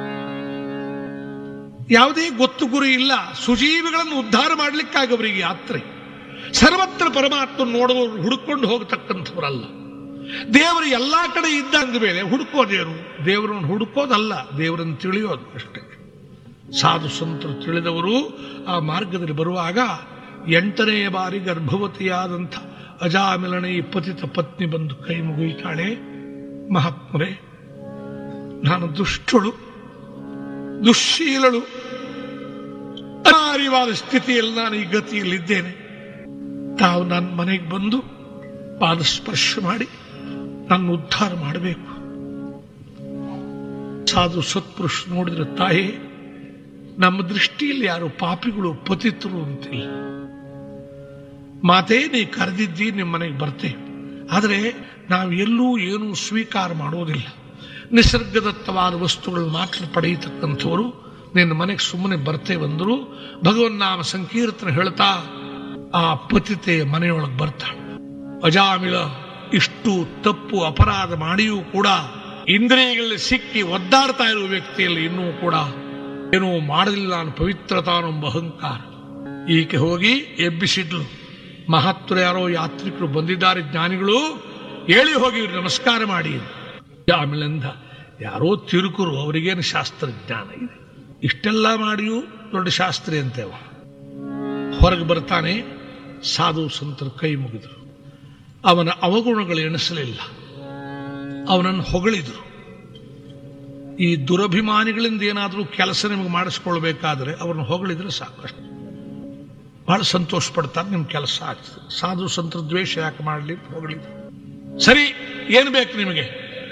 ಯಾವುದೇ ಗೊತ್ತು ಗುರಿ ಇಲ್ಲ ಸುಜೀವಿಗಳನ್ನು ಉದ್ಧಾರ ಮಾಡಲಿಕ್ಕಾಗಿ ಅವರಿಗೆ ಯಾತ್ರೆ ಸರ್ವತ್ರ ಪರಮಾತ್ಮ ನೋಡುವವರು ಹುಡುಕೊಂಡು ಹೋಗತಕ್ಕಂಥವರಲ್ಲ ದೇವರು ಎಲ್ಲಾ ಕಡೆ ಇದ್ದ ಅಂದ ಮೇಲೆ ಹುಡುಕೋದೇನು ದೇವರನ್ನು ಹುಡುಕೋದಲ್ಲ ದೇವರನ್ನು ತಿಳಿಯೋದು ಅಷ್ಟೇ ಸಾಧು ಸಂತರು ತಿಳಿದವರು ಆ ಮಾರ್ಗದಲ್ಲಿ ಬರುವಾಗ ಎಂಟನೆಯ ಬಾರಿ ಗರ್ಭವತಿಯಾದಂಥ ಅಜಾಮಿಲನೆ ಈ ಪತಿತ ಪತ್ನಿ ಬಂದು ಕೈ ಮುಗಿಯುತ್ತಾಳೆ ಮಹಾತ್ಮರೇ ನಾನು ದುಷ್ಟಳು ದುಶ್ಶೀಲಳು ಅನಿವಾರ್ಯವಾದ ಸ್ಥಿತಿಯಲ್ಲಿ ನಾನು ಈ ಗತಿಯಲ್ಲಿದ್ದೇನೆ ತಾವು ನನ್ನ ಮನೆಗೆ ಬಂದು ಪಾದಸ್ಪರ್ಶ ಮಾಡಿ ನನ್ನ ಉದ್ಧಾರ ಮಾಡಬೇಕು ಸಾಧು ಸತ್ಪುರುಷ ನೋಡಿದ್ರೆ ತಾಯಿ ನಮ್ಮ ದೃಷ್ಟಿಯಲ್ಲಿ ಯಾರು ಪಾಪಿಗಳು ಪತಿತರು ಅಂತಿಲ್ಲ ಮಾತೇ ನೀ ಕರೆದಿದ್ದಿ ನಿಮ್ಮ ಮನೆಗೆ ಬರ್ತೇವೆ ಆದರೆ ನಾವು ಎಲ್ಲೂ ಏನೂ ಸ್ವೀಕಾರ ಮಾಡೋದಿಲ್ಲ ನಿಸರ್ಗದತ್ತವಾದ ವಸ್ತುಗಳನ್ನು ಮಾತ್ರ ಪಡೆಯತಕ್ಕಂಥವರು ನಿನ್ನ ಮನೆಗೆ ಸುಮ್ಮನೆ ಬರ್ತೇವಂದರು ಭಗವನ್ನಾಮ ಸಂಕೀರ್ತನ ಹೇಳ್ತಾ ಆ ಪತಿತೆಯ ಮನೆಯೊಳಗೆ ಬರ್ತಾಳೆ ಅಜಾಮಿಳ ಇಷ್ಟು ತಪ್ಪು ಅಪರಾಧ ಮಾಡಿಯೂ ಕೂಡ ಇಂದ್ರಿಯಗಳಲ್ಲಿ ಸಿಕ್ಕಿ ಒದ್ದಾಡ್ತಾ ಇರುವ ವ್ಯಕ್ತಿಯಲ್ಲಿ ಇನ್ನೂ ಕೂಡ ಏನೂ ಮಾಡಲಿಲ್ಲ ನಾನು ಪವಿತ್ರತಾನೆಂಬ ಅಹಂಕಾರ ಈಕೆ ಹೋಗಿ ಎಬ್ಬಿಸಿದ್ಲು ಮಹತ್ವರ ಯಾರೋ ಯಾತ್ರಿಕರು ಬಂದಿದ್ದಾರೆ ಜ್ಞಾನಿಗಳು ಹೇಳಿ ಹೋಗಿ ಇವ್ರಿಗೆ ನಮಸ್ಕಾರ ಮಾಡಿ ಆಮೇಲಿಂದ ಯಾರೋ ತಿರುಕರು ಅವರಿಗೇನು ಶಾಸ್ತ್ರಜ್ಞಾನ ಇದೆ ಇಷ್ಟೆಲ್ಲ ಮಾಡಿಯೂ ದೊಡ್ಡ ಶಾಸ್ತ್ರಿ ಅಂತೇವ ಹೊರಗೆ ಬರ್ತಾನೆ ಸಾಧು ಸಂತರು ಕೈ ಮುಗಿದರು ಅವನ ಅವಗುಣಗಳು ಎಣಿಸಲಿಲ್ಲ ಅವನನ್ನು ಹೊಗಳಿದರು ಈ ದುರಭಿಮಾನಿಗಳಿಂದ ಏನಾದರೂ ಕೆಲಸ ನಿಮಗೆ ಮಾಡಿಸ್ಕೊಳ್ಬೇಕಾದ್ರೆ ಅವ್ರನ್ನ ಹೊಗಳಿದ್ರೆ ಸಾಕಷ್ಟು ಬಹಳ ಸಂತೋಷ ಪಡ್ತಾರೆ ನಿಮ್ ಕೆಲಸ ಆಗ್ತದೆ ಸಾಧು ಸಂತರ ದ್ವೇಷ ಯಾಕೆ ಮಾಡಲಿ ಹೊಗಳಿದ್ರು ಸರಿ ಏನು ಬೇಕು ನಿಮಗೆ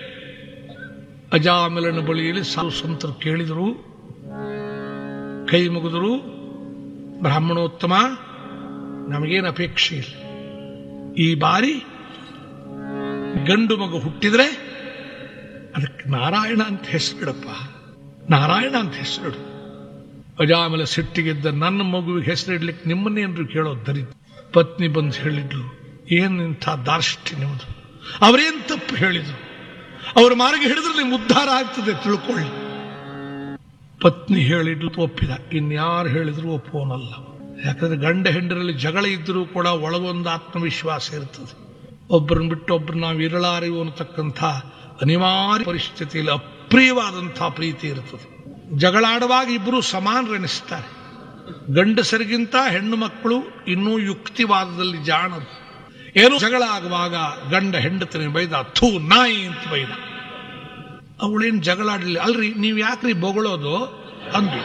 ಅಜಾಮಿಲನ ಬಳಿಯಲ್ಲಿ ಸಾಧು ಸಂತರು ಕೇಳಿದರು ಕೈ ಮುಗಿದರು ಬ್ರಾಹ್ಮಣೋತ್ತಮ ನಮಗೇನು ಅಪೇಕ್ಷೆ ಇಲ್ಲ ಈ ಬಾರಿ ಗಂಡು ಮಗು ಹುಟ್ಟಿದ್ರೆ ಅದಕ್ಕೆ ನಾರಾಯಣ ಅಂತ ಹೆಸರಿಡಪ್ಪ ನಾರಾಯಣ ಅಂತ ಹೆಸರಿಡು ಅಜಾಮಲ ಸಿಟ್ಟಿಗೆದ್ದ ನನ್ನ ಮಗುವಿಗೆ ಹೆಸರಿಡ್ಲಿಕ್ಕೆ ನಿಮ್ಮನ್ನೇನ್ರು ಕೇಳೋದು ದರಿ ಪತ್ನಿ ಬಂದು ಹೇಳಿದ್ಲು ಏನ್ ಇಂಥ ದಾರ್ಷ್ಟ್ಯ ನಿಮ್ಮದು ಅವರೇನ್ ತಪ್ಪು ಹೇಳಿದ್ರು ಅವ್ರ ಮಾರ್ಗ ಹಿಡಿದ್ರೆ ನಿಮ್ಗೆ ಉದ್ಧಾರ ಆಗ್ತದೆ ತಿಳ್ಕೊಳ್ಳಿ ಪತ್ನಿ ಹೇಳಿದ್ಲು ಒಪ್ಪಿದ ಇನ್ಯಾರು ಹೇಳಿದ್ರು ಒಪ್ಪೋನಲ್ಲ ಯಾಕಂದ್ರೆ ಗಂಡ ಹೆಂಡರಲ್ಲಿ ಜಗಳ ಇದ್ದರೂ ಕೂಡ ಒಳಗೊಂದು ಆತ್ಮವಿಶ್ವಾಸ ಇರ್ತದೆ ಒಬ್ಬರನ್ನ ಬಿಟ್ಟು ಒಬ್ಬರು ನಾವು ಇರಲಾರಿವು ಅನ್ನತಕ್ಕಂಥ ಅನಿವಾರ್ಯ ಪರಿಸ್ಥಿತಿಯಲ್ಲಿ ಅಪ್ರಿಯವಾದಂತಹ ಪ್ರೀತಿ ಇರ್ತದೆ ಜಗಳಾಡುವಾಗ ಇಬ್ಬರು ಸಮಾನರೆನಿಸ್ತಾರೆ ಗಂಡಸರಿಗಿಂತ ಹೆಣ್ಣು ಮಕ್ಕಳು ಇನ್ನೂ ಯುಕ್ತಿವಾದದಲ್ಲಿ ಜಾಣರು ಏನು ಜಗಳ ಆಗುವಾಗ ಗಂಡ ಹೆಂಡತಿನ ಬೈದ ಥೂ ನಾಯಿ ಅಂತ ಬೈದ ಅವಳೇನು ಜಗಳಾಡಲಿಲ್ಲ ಅಲ್ರಿ ನೀವು ಯಾಕ್ರಿ ಬೊಗಳೋದು ಅಂದ್ವಿ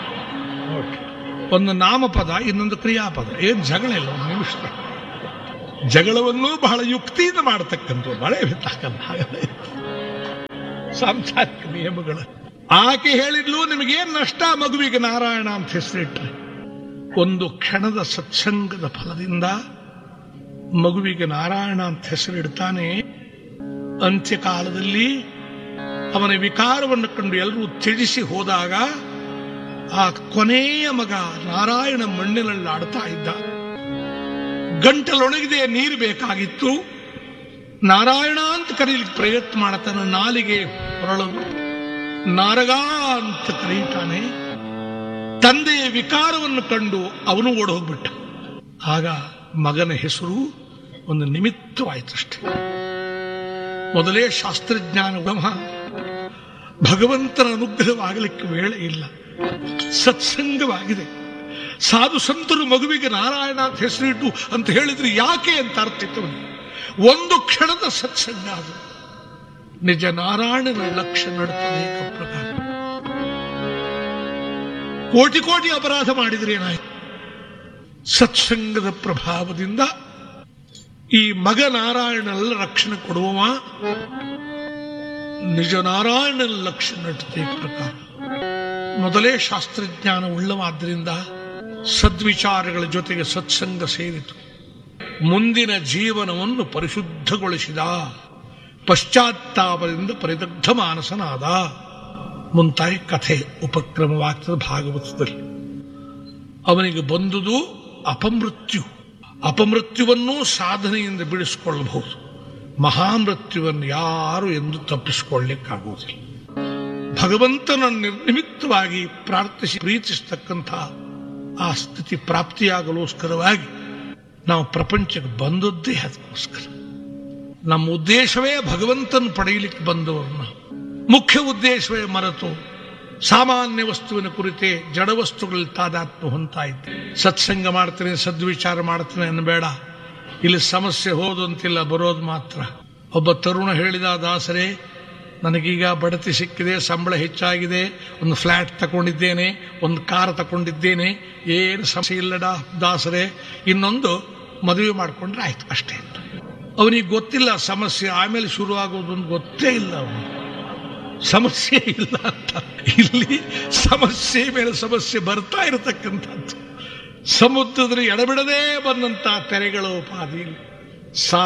ನೋಡಿ. ಒಂದು ನಾಮಪದ ಇನ್ನೊಂದು ಕ್ರಿಯಾಪದ ಏನ್ ಜಗಳ ಇಲ್ಲ ಒಂದು ನಿಮಿಷ ಜಗಳವನ್ನು ಬಹಳ ಯುಕ್ತಿಯಿಂದ ಮಾಡತಕ್ಕಂಥ ಮಳೆ ಬಿತ್ತಾಕಲ್ಲ ಹಾಗಲ್ಲ ಸಾಂಸಾರಿಕ ನಿಯಮಗಳು ಆಕೆ ಹೇಳಿದ್ಲು ನಿಮಗೇನ್ ನಷ್ಟ ಮಗುವಿಗೆ ನಾರಾಯಣ ಅಂತ ಹೆಸರಿಟ್ರೆ ಒಂದು ಕ್ಷಣದ ಸತ್ಸಂಗದ ಫಲದಿಂದ ಮಗುವಿಗೆ ನಾರಾಯಣ ಅಂತ ಹೆಸರಿಡ್ತಾನೆ ಅಂತ್ಯಕಾಲದಲ್ಲಿ ಅವನ ವಿಕಾರವನ್ನು ಕಂಡು ಎಲ್ಲರೂ ತ್ಯಜಿಸಿ ಹೋದಾಗ ಆ ಕೊನೆಯ ಮಗ ನಾರಾಯಣ ಮಣ್ಣಿನಲ್ಲಿ ಆಡ್ತಾ ಇದ್ದ ಗಂಟಲೊಣಗಿದೆ ನೀರು ಬೇಕಾಗಿತ್ತು ನಾರಾಯಣ ಅಂತ ಕರೀಲಿಕ್ಕೆ ಪ್ರಯತ್ನ ಮಾಡ್ತಾನೆ ನಾಲಿಗೆ ಹೊರಳದು ನಾರಗ ಅಂತ ಕರೀತಾನೆ ತಂದೆಯ ವಿಕಾರವನ್ನು ಕಂಡು ಅವನು ಓಡ್ ಹೋಗ್ಬಿಟ್ಟ ಆಗ ಮಗನ ಹೆಸರು ಒಂದು ನಿಮಿತ್ತವಾಯಿತಷ್ಟೆ ಮೊದಲೇ ಶಾಸ್ತ್ರಜ್ಞಾನ ಉಗಮ ಭಗವಂತನ ಅನುಗ್ರಹವಾಗಲಿಕ್ಕೆ ವೇಳೆ ಇಲ್ಲ ಸತ್ಸಂಗವಾಗಿದೆ ಸಾಧು ಸಂತರು ಮಗುವಿಗೆ ನಾರಾಯಣ ಅಂತ ಹೆಸರಿಟ್ಟು ಅಂತ ಹೇಳಿದ್ರೆ ಯಾಕೆ ಅಂತ ಅರ್ಥ ಇತ್ತು ಅವನಿಗೆ. ಒಂದು ಕ್ಷಣದ ಸತ್ಸಂಗ ಅದು ನಿಜ ನಾರಾಯಣನ ಲಕ್ಷ್ಯ ನಡುತ್ತದೆ ಪ್ರಕಾರ ಕೋಟಿ ಕೋಟಿ ಅಪರಾಧ ಮಾಡಿದ್ರೆ ಏನಾಯ್ತು ಸತ್ಸಂಗದ ಪ್ರಭಾವದಿಂದ ಈ ಮಗ ನಾರಾಯಣನೆಲ್ಲ ರಕ್ಷಣೆ ಕೊಡುವವ ನಿಜ ನಾರಾಯಣನ ಲಕ್ಷ್ಯ ನಡುತ್ತೆ ಪ್ರಕಾರ ಮೊದಲೇ ಶಾಸ್ತ್ರಜ್ಞಾನ ಉಳ್ಳವಾದ್ದರಿಂದ ಸದ್ವಿಚಾರಗಳ ಜೊತೆಗೆ ಸತ್ಸಂಗ ಸೇರಿತು ಮುಂದಿನ ಜೀವನವನ್ನು ಪರಿಶುದ್ಧಗೊಳಿಸಿದ ಪಶ್ಚಾತ್ತಾಪದಿಂದ ಪರಿದಗ್ಧ ಮಾನಸನಾದ ಮುಂತಾಗಿ ಕಥೆ ಉಪಕ್ರಮವಾಗ್ತದೆ ಭಾಗವತದಲ್ಲಿ ಅವನಿಗೆ ಬಂದುದು ಅಪಮೃತ್ಯು ಅಪಮೃತ್ಯುವನ್ನೂ ಸಾಧನೆಯಿಂದ ಬಿಡಿಸಿಕೊಳ್ಳಬಹುದು ಮಹಾಮೃತ್ಯುವನ್ನು ಯಾರು ಎಂದು ತಪ್ಪಿಸಿಕೊಳ್ಳಿಕ್ಕಾಗುವುದಿಲ್ಲ ಭಗವಂತನ ನಿರ್ನಿಮಿತ್ತವಾಗಿ ಪ್ರಾರ್ಥಿಸಿ ಪ್ರೀತಿಸತಕ್ಕಂಥ ಆ ಸ್ಥಿತಿ ಪ್ರಾಪ್ತಿಯಾಗಲೋಸ್ಕರವಾಗಿ ನಾವು ಪ್ರಪಂಚಕ್ಕೆ ಬಂದದ್ದೇ ಅದಕ್ಕೋಸ್ಕರ ನಮ್ಮ ಉದ್ದೇಶವೇ ಭಗವಂತನ ಪಡೆಯಲಿಕ್ಕೆ ಬಂದವರು ನಾವು ಮುಖ್ಯ ಉದ್ದೇಶವೇ ಮರೆತು ಸಾಮಾನ್ಯ ವಸ್ತುವಿನ ಕುರಿತೇ ಜಡ ವಸ್ತುಗಳಲ್ಲಿ ತಾದಾತ್ಮ ಹೊಂತಾ ಇದ್ದೆ ಸತ್ಸಂಗ ಮಾಡ್ತೇನೆ ಸದ್ವಿಚಾರ ಮಾಡ್ತೇನೆ ಅನ್ನಬೇಡ ಇಲ್ಲಿ ಸಮಸ್ಯೆ ಹೋದು ಅಂತಿಲ್ಲ ಬರೋದು ಮಾತ್ರ ಒಬ್ಬ ತರುಣ ಹೇಳಿದ ದಾಸರೇ ನನಗೀಗ ಬಡತಿ ಸಿಕ್ಕಿದೆ ಸಂಬಳ ಹೆಚ್ಚಾಗಿದೆ ಒಂದು ಫ್ಲಾಟ್ ತಗೊಂಡಿದ್ದೇನೆ ಒಂದು ಕಾರ್ ತಗೊಂಡಿದ್ದೇನೆ ಏನು ಸಮಸ್ಯೆ ಇಲ್ಲಡ ದಾಸರೇ ಇನ್ನೊಂದು ಮದುವೆ ಮಾಡಿಕೊಂಡ್ರೆ ಆಯ್ತು ಅಷ್ಟೇ ಅಂತ ಅವನಿಗೆ ಗೊತ್ತಿಲ್ಲ ಸಮಸ್ಯೆ ಆಮೇಲೆ ಶುರು ಆಗೋದು ಅಂತ ಗೊತ್ತೇ ಇಲ್ಲ ಅವನಿಗೆ ಸಮಸ್ಯೆ ಇಲ್ಲ ಅಂತ ಇಲ್ಲಿ ಸಮಸ್ಯೆ ಮೇಲೆ ಸಮಸ್ಯೆ ಬರ್ತಾ ಇರತಕ್ಕಂಥದ್ದು ಸಮುದ್ರದಲ್ಲಿ ಎಡಬಿಡದೆ ಬಂದಂತ ತೆರೆಗಳು ಪಾದಿ ಸಾ